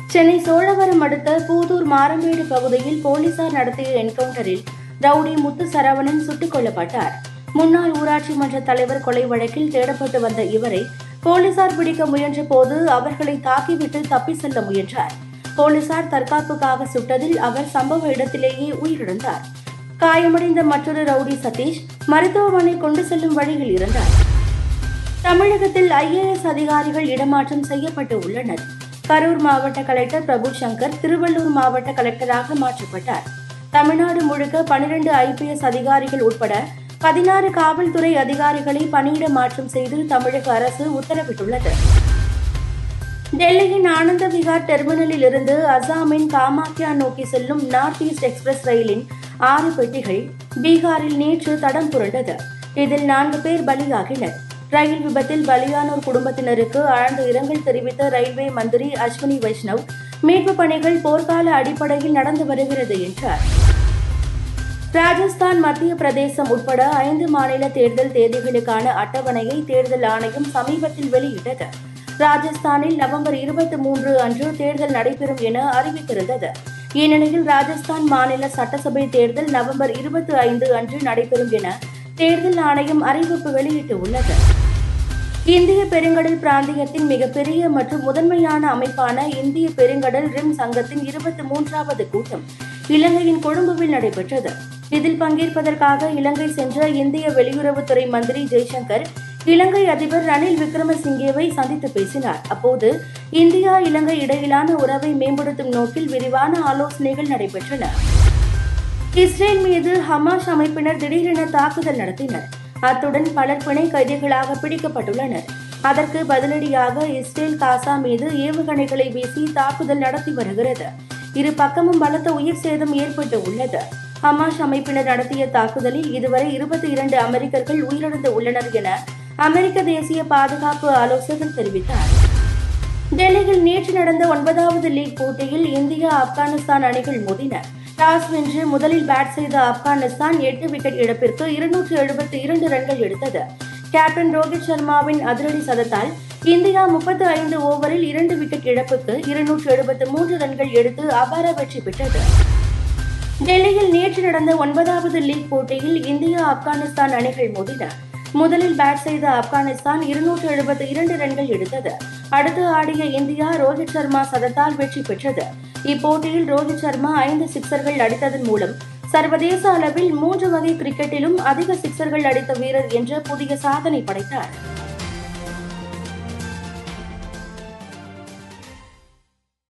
சென்னை சோழவரம் அடுத்த பூதூர் மாரம்பேடு பகுதியில் போலீசார் நடத்திய என்கவுண்டரில் ரவுடி முத்து சரவணன் சுட்டுக் கொல்லப்பட்டார் முன்னாள் ஊராட்சி மன்ற தலைவர் கொலை வழக்கில் தேடப்பட்டு வந்த இவரை போலீசார் பிடிக்க முயன்ற போது அவர்களை தாக்கிவிட்டு தப்பி செல்ல முயன்றார் போலீசார் தற்காப்புக்காக சுட்டதில் அவர் சம்பவ இடத்திலேயே உயிரிழந்தார் காயமடைந்த மற்றொரு ரவுடி சதீஷ் மருத்துவமனை கொண்டு செல்லும் வழியில் இருந்தார் தமிழகத்தில் ஐஏஎஸ் அதிகாரிகள் இடமாற்றம் செய்யப்பட்டு உள்ளனர் கரூர் மாவட்ட கலெக்டர் பிரபு சங்கர் திருவள்ளூர் மாவட்ட கலெக்டராக மாற்றப்பட்டார் தமிழ்நாடு முழுக்க பனிரெண்டு ஐபிஎஸ் அதிகாரிகள் உட்பட பதினாறு காவல்துறை அதிகாரிகளை பணியிட மாற்றம் செய்து தமிழக அரசு உத்தரவிட்டுள்ளது டெல்லியின் ஆனந்த விகார் டெர்மினலில் இருந்து அசாமின் காமாக்கியா நோக்கி செல்லும் நார்த் ஈஸ்ட் எக்ஸ்பிரஸ் ரயிலின் ஆறு பெட்டிகள் பீகாரில் நேற்று தடம் புரண்டது இதில் நான்கு பேர் பலியாகினர் ரயில் விபத்தில் பலியானோர் குடும்பத்தினருக்கு ஆழ்ந்த இரங்கல் தெரிவித்த ரயில்வே மந்திரி அஸ்வினி வைஷ்ணவ் மீட்பு பணிகள் போர்க்கால அடிப்படையில் நடந்து வருகிறது என்றார் ராஜஸ்தான் மத்திய பிரதேசம் உட்பட ஐந்து மாநில தேர்தல் தேதிகளுக்கான அட்டவணையை தேர்தல் ஆணையம் சமீபத்தில் வெளியிட்டது ராஜஸ்தானில் நவம்பர் இருபத்தி மூன்று அன்று தேர்தல் நடைபெறும் என அறிவித்திருந்தது இந்நிலையில் ராஜஸ்தான் மாநில சட்டசபை தேர்தல் நவம்பர் இருபத்தி ஐந்து அன்று நடைபெறும் என தேர்தல் ஆணையம் அறிவிப்பு வெளியிட்டுள்ளது இந்திய பெருங்கடல் பிராந்தியத்தின் மிகப்பெரிய மற்றும் முதன்மையான அமைப்பான இந்திய பெருங்கடல் ரிம் சங்கத்தின் இருபத்தி மூன்றாவது கூட்டம் இலங்கையின் கொழும்புவில் நடைபெற்றது இதில் பங்கேற்பதற்காக இலங்கை சென்ற இந்திய வெளியுறவுத்துறை மந்திரி ஜெய்சங்கர் இலங்கை அதிபர் ரணில் விக்ரமசிங்கேவை சந்தித்து பேசினார் அப்போது இந்தியா இலங்கை இடையிலான உறவை மேம்படுத்தும் நோக்கில் விரிவான ஆலோசனைகள் நடைபெற்றன இஸ்ரேல் மீது ஹமாஸ் அமைப்பினர் திடீரென தாக்குதல் நடத்தினர் அத்துடன் பலர் பிணை கைதிகளாக பிடிக்கப்பட்டுள்ளனர் அதற்கு பதிலடியாக இஸ்ரேல் காசா மீது ஏவுகணைகளை வீசி தாக்குதல் நடத்தி வருகிறது இரு பக்கமும் பலத்த உயிர் சேதம் ஏற்பட்டு உள்ளது ஹமாஸ் அமைப்பினர் நடத்திய தாக்குதலில் இதுவரை இருபத்தி இரண்டு அமெரிக்கர்கள் உயிரிழந்து உள்ளனர் என அமெரிக்க தேசிய பாதுகாப்பு ஆலோசகர் தெரிவித்தார் டெல்லியில் நேற்று நடந்த ஒன்பதாவது லீக் போட்டியில் இந்தியா ஆப்கானிஸ்தான் அணிகள் மோதின டாஸ் வென்று முதலில் பேட் செய்த ஆப்கானிஸ்தான் எட்டு விக்கெட் இழப்பிற்கு இருநூற்று எழுபத்தி இரண்டு ரன்கள் எடுத்தது கேப்டன் ரோஹித் சர்மாவின் அதிரடி சதத்தால் இந்தியா முப்பத்து ஐந்து ஓவரில் இரண்டு விக்கெட் இழப்புக்கு இருநூற்று எழுபத்து மூன்று ரன்கள் எடுத்து அபார வெற்றி பெற்றது டெல்லியில் நேற்று நடந்த ஒன்பதாவது லீக் போட்டியில் இந்தியா ஆப்கானிஸ்தான் அணிகள் மோதின முதலில் பேட் செய்த ஆப்கானிஸ்தான் இருநூற்று எழுபத்தி இரண்டு ரன்கள் எடுத்தது அடுத்து ஆடிய இந்தியா ரோஹித் சர்மா சதத்தால் வெற்றி பெற்றது இப்போட்டியில் ரோஹித் சர்மா ஐந்து சிக்சர்கள் அடித்ததன் மூலம் சர்வதேச அளவில் மூன்று வகை கிரிக்கெட்டிலும் அதிக சிக்சர்கள் அடித்த வீரர் என்ற புதிய சாதனை படைத்தார்